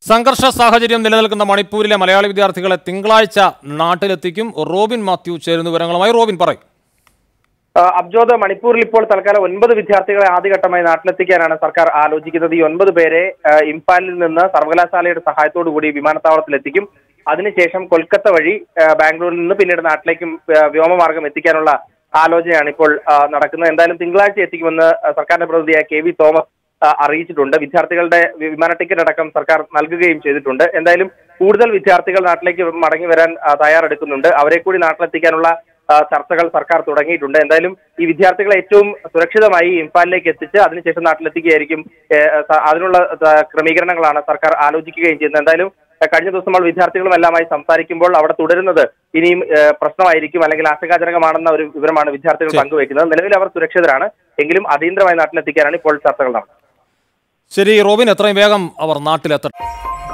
സംഘർഷ സാഹചര്യം നിലനിൽക്കുന്ന മണിപ്പൂരിലെ മലയാളി വിദ്യാർത്ഥികളെ തിങ്കളാഴ്ച നാട്ടിലെത്തിക്കും റോബിൻ മാത്യു ചേരുന്ന വിവരങ്ങളുമായി റോബിൻ പറയും ആ, അബ്ജോദ് മണിപ്പൂരിൽ ഇപ്പോൾ തൽക്കാലം ഒൻപത് വിദ്യാർത്ഥികളെ ആദ്യഘട്ടമായി നാട്ടിലെത്തിക്കാനാണ് സർക്കാർ ആലോചിക്കുന്നത് ഈ ഒൻപത് പേരെ ആ, ഇംഫാലിൽ നിന്ന് സർവകലാശാലയുടെ സഹായത്തോടു കൂടി വിമാനത്താവളത്തിൽ എത്തിക്കും അതിനുശേഷം കൊൽക്കത്ത വഴി ആ, ബാംഗ്ലൂരിൽ നിന്ന് പിന്നീട് നാട്ടിലേക്കും ആ, വ്യോമമാർഗം എത്തിക്കാനുള്ള ആലോചനയാണ് ഇപ്പോൾ ആ, നടക്കുന്നത് എന്തായാലും തിങ്കളാഴ്ച എത്തിക്കുമെന്ന് ആ, സർക്കാരിന്റെ പ്രതിനിധിയായ കെ വി തോമസ് ആ, അറിയിച്ചിട്ടുണ്ട് വിദ്യാർത്ഥികളുടെ വി- വിമാന ടിക്കറ്റ് അടക്കം സർക്കാർ നൽകുകയും ചെയ്തിട്ടുണ്ട് എന്തായാലും കൂടുതൽ വിദ്യാർത്ഥികൾ നാട്ടിലേക്ക് മടങ്ങി വരാൻ ആ, തയ്യാറെടുക്കുന്നുണ്ട് അവരെ കൂടി നാട്ടിലെത്തിക്കാനുള്ള ആ, ചർച്ചകൾ സർക്കാർ തുടങ്ങിയിട്ടുണ്ട് എന്തായാലും ഈ വിദ്യാർത്ഥികളെ ഏറ്റവും സുരക്ഷിതമായി ഇംഫാലിലേക്ക് എത്തിച്ച് അതിനുശേഷം നാട്ടിലെത്തിക്കുകയായിരിക്കും ഏ, സ- അതിനുള്ള ആ, ക്രമീകരണങ്ങളാണ് സർക്കാർ ആലോചിക്കുകയും ചെയ്യുന്നത് എന്തായാലും ആ, കഴിഞ്ഞ ദിവസം നമ്മൾ വിദ്യാർത്ഥികളുമെല്ലാമായി സംസാരിക്കുമ്പോൾ അവിടെ തുടരുന്നത് ഇനിയും ഏ, പ്രശ്നമായിരിക്കും അല്ലെങ്കിൽ ആശങ്കാജനകമാണെന്ന ഒരു വിവരമാണ് വിദ്യാർത്ഥികൾ ശരി. പങ്കുവയ്ക്കുന്നത് നിലവിൽ അവർ സുരക്ഷിതരാണ് എങ്കിലും അടിയന്തരമായി നാട്ടിലെത്തിക്കാനാണ് ഇപ്പോൾ ചർച്ചകൾ നടന്നത് ശരി റോബിൻ എത്രയും വേഗം അവർ നാട്ടിലെത്തട്ടെ